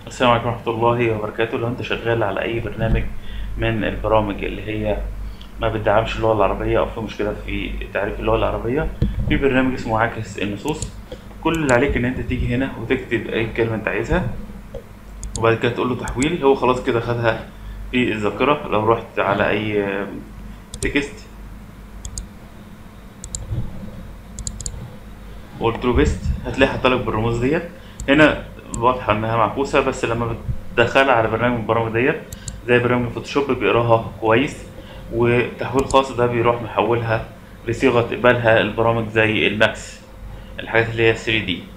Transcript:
السلام عليكم ورحمة الله وبركاته لو انت شغال على اي برنامج من البرامج اللي هي ما بتدعمش اللغة العربية او في مشكلة في تعريف اللغة العربية في برنامج اسمه عاكس النصوص كل اللي عليك ان انت تيجي هنا وتكتب اي كلمة انت عايزها وبعد كده تقول له تحويل هو خلاص كده خدها في الذاكرة لو رحت على اي تكست وقلت له بيست هتلاقي حاطلك بالرموز ديت هنا واضحة انها معكوسة بس لما بتدخلها على برنامج من البرامج ديت زي برنامج الفوتوشوب بيقراها كويس وتحويل خاص ده بيروح محولها لصيغة تقبلها البرامج زي الماكس الحاجات اللي هي 3 دي